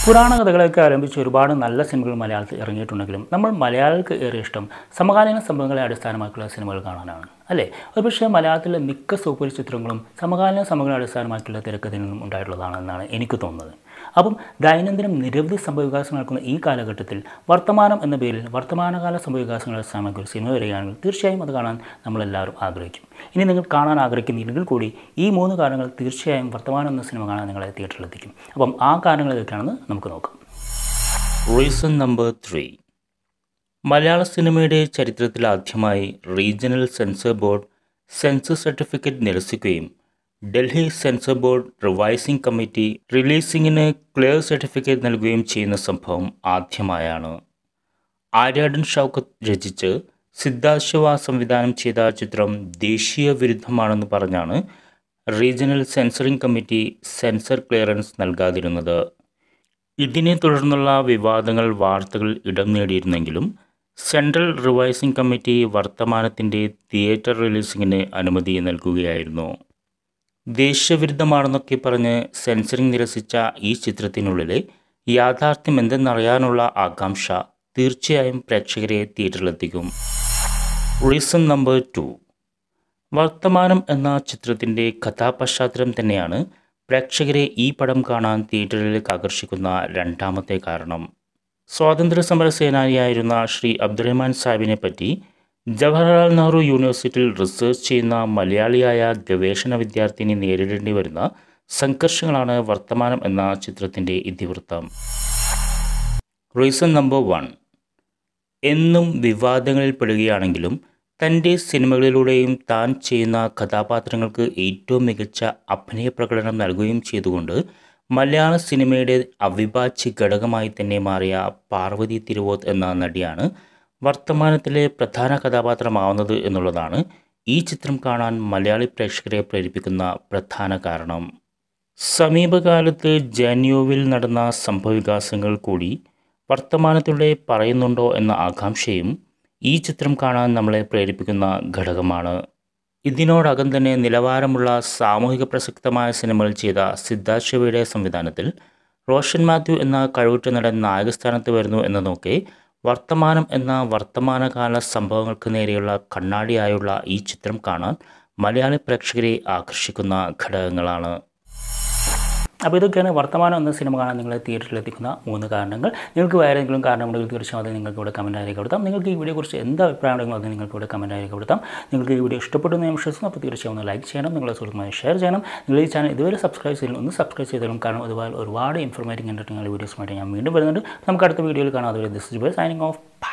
പുരാണ കഥകളൊക്കെ ആരംഭിച്ച് ഒരുപാട് നല്ല സിനിമകൾ മലയാളത്തിൽ ഇറങ്ങിയിട്ടുണ്ടെങ്കിലും നമ്മൾ മലയാളികൾക്ക് ഏറെ ഇഷ്ടം സമകാലീന സംഭവങ്ങളെ അടിസ്ഥാനമാക്കിയുള്ള സിനിമകൾ കാണാനാണ് അല്ലേ ഒരുപക്ഷെ മലയാളത്തിലെ മിക്ക സൂപ്പർ ചിത്രങ്ങളും സമകാലീന സംഭവങ്ങളെ അടിസ്ഥാനമാക്കിയുള്ള തിരക്കഥയിൽ നിന്നും ഉണ്ടായിട്ടുള്ളതാണെന്നാണ് എനിക്ക് തോന്നുന്നത് അപ്പം ദൈനംദിനം നിരവധി സംഭവവികാസങ്ങൾ നടക്കുന്ന ഈ കാലഘട്ടത്തിൽ വർത്തമാനം എന്ന പേരിൽ വർത്തമാനകാല സംഭവവികാസങ്ങളെ അടിസ്ഥാനമാക്കി ഒരു സിനിമ വരികയാണെങ്കിൽ തീർച്ചയായും അത് കാണാൻ നമ്മളെല്ലാവരും ആഗ്രഹിക്കും ഇനി നിങ്ങൾ കാണാൻ ആഗ്രഹിക്കുന്നില്ലെങ്കിൽ കൂടി ഈ മൂന്ന് കാരണങ്ങൾ തീർച്ചയായും വർത്തമാനം എന്ന സിനിമ കാണാൻ നിങ്ങളെ തിയേറ്ററിലെത്തിക്കും അപ്പം ആ കാരണങ്ങൾ ഏതൊക്കെയാണെന്ന് നമുക്ക് നോക്കാം റീസൺ നമ്പർ ത്രീ മലയാള സിനിമയുടെ ചരിത്രത്തിൽ ആദ്യമായി regional censor board censor certificate നിരസിക്കുകയും Delhi censor board revising committee റിലീസിങ്ങിന് ക്ലിയർ സർട്ടിഫിക്കറ്റ് നൽകുകയും ചെയ്യുന്ന സംഭവം ആദ്യമായാണ് ആര്യാടൻ ഷൗക്കത്ത് രചിച്ച് സിദ്ധാർത്ഥ് ശിവ സംവിധാനം ചെയ്ത ചിത്രം ദേശീയ വിരുദ്ധമാണെന്ന് പറഞ്ഞാണ് regional censoring committee censor clearance നൽകാതിരുന്നത് ഇതിനെ തുടർന്നുള്ള വിവാദങ്ങൾ വാർത്തകൾ ഇടം നേടിയിരുന്നെങ്കിലും സെൻട്രൽ റിവൈസിംഗ് കമ്മിറ്റി വർത്തമാനത്തിൻ്റെ തിയേറ്റർ റിലീസിങ്ങിന് അനുമതി നൽകുകയായിരുന്നു ദേശവിരുദ്ധമാണെന്നൊക്കെ പറഞ്ഞ് സെൻസറിംഗ് നിരസിച്ച ഈ ചിത്രത്തിനുള്ളിലെ യാഥാർത്ഥ്യം എന്തെന്നറിയാനുള്ള ആകാംക്ഷ തീർച്ചയായും പ്രേക്ഷകരെ തിയേറ്ററിലെത്തിക്കും റീസൺ നമ്പർ ടു വർത്തമാനം എന്ന ചിത്രത്തിൻ്റെ കഥാപശ്ചാത്തലം തന്നെയാണ് പ്രേക്ഷകരെ ഈ പടം കാണാൻ തിയേറ്ററിലേക്ക് ആകർഷിക്കുന്ന രണ്ടാമത്തെ കാരണം സ്വാതന്ത്ര്യ സമര സേനാനിയായിരുന്ന ശ്രീ അബ്ദുറഹ്മാൻ സാഹിബിനെ പറ്റി ജവഹർലാൽ നെഹ്റു യൂണിവേഴ്സിറ്റിയിൽ റിസർച്ച് ചെയ്യുന്ന മലയാളിയായ ഗവേഷണ വിദ്യാർത്ഥിനി നേരിടേണ്ടി വരുന്ന സംഘർഷങ്ങളാണ് വർത്തമാനം എന്ന ചിത്രത്തിൻ്റെ ഇതിവൃത്തം റീസൺ നമ്പർ വൺ എന്നും വിവാദങ്ങളിൽ പെടുകയാണെങ്കിലും തൻ്റെ സിനിമകളിലൂടെയും താൻ ചെയ്യുന്ന കഥാപാത്രങ്ങൾക്ക് ഏറ്റവും മികച്ച അഭിനയ പ്രകടനം നൽകുകയും ചെയ്തുകൊണ്ട് മലയാള സിനിമയുടെ അവിഭാജ്യ ഘടകമായി തന്നെ മാറിയ പാർവതി തിരുവോത്ത് എന്ന നടിയാണ് വർത്തമാനത്തിലെ പ്രധാന കഥാപാത്രമാവുന്നത് എന്നുള്ളതാണ് ഈ ചിത്രം കാണാൻ മലയാളി പ്രേക്ഷകരെ പ്രേരിപ്പിക്കുന്ന പ്രധാന കാരണം സമീപകാലത്ത് ജാന്യോവിൽ നടന്ന സംഭവവികാസങ്ങൾ കൂടി വർത്തമാനത്തിലൂടെ പറയുന്നുണ്ടോ എന്ന ആകാംക്ഷയും ഈ ചിത്രം കാണാൻ നമ്മളെ പ്രേരിപ്പിക്കുന്ന ഘടകമാണ് ഇതിനോടകം തന്നെ നിലവാരമുള്ള സാമൂഹിക പ്രസക്തമായ സിനിമകൾ ചെയ്ത സിദ്ധാർത്ഥ് ശിവയുടെ സംവിധാനത്തിൽ റോഷൻ മാത്യു എന്ന കഴിവുറ്റ നടൻ നായകസ്ഥാനത്ത് വരുന്നു എന്നതൊക്കെ വർത്തമാനം എന്ന വർത്തമാനകാല സംഭവങ്ങൾക്ക് നേരെയുള്ള കണ്ണാടിയായുള്ള ഈ ചിത്രം കാണാൻ മലയാളി പ്രേക്ഷകരെ ആകർഷിക്കുന്ന ഘടകങ്ങളാണ് അപ്പോൾ ഇതൊക്കെയാണ് വർത്തമാനം എന്ന സിനിമ കാണാൻ നിങ്ങളെ തിയേറ്ററിൽ എത്തിക്കുന്ന മൂന്ന് കാരണങ്ങൾ നിങ്ങൾക്ക് വേറെ ഏതെങ്കിലും കാരണമുണ്ടെങ്കിൽ തീർച്ചയായും അത് നിങ്ങൾക്ക് ഇവിടെ കമൻറ്റായി രേഖപ്പെടുത്താം നിങ്ങൾക്ക് ഈ വീഡിയോയെക്കുറിച്ച് എന്ത് അഭിപ്രായമുണ്ടെങ്കിലും അത് നിങ്ങൾക്ക് ഇവിടെ കമൻറ്റായി രേഖപ്പെടുത്താം നിങ്ങൾക്ക് ഈ വീഡിയോ ഇഷ്ടപ്പെട്ടു എന്ന് ഞാൻ വിശ്വസിക്കുന്നു അപ്പോൾ തീർച്ചയായും ഒന്ന് ലൈക്ക് ചെയ്യണം നിങ്ങളുടെ സുഹൃത്തുമായി ഷെയർ ചെയ്യണം നിങ്ങൾ ഈ ചാനൽ ഇതുവരെ സബ്സ്ക്രൈബ് ചെയ്യണം ഒന്ന് സബ്സ്ക്രൈബ് ചെയ്തോളും കാരണം അതുപോലെ ഒരുപാട് ഇൻഫോർമേറ്റീവ് എൻ്റർടൈനിങ് വീഡിയോസുമായിട്ട് ഞാൻ വീണ്ടും വരുന്നുണ്ട് നമുക്ക് അടുത്ത വീഡിയോയിൽ കാണാം അതുവരെ this is bye signing off by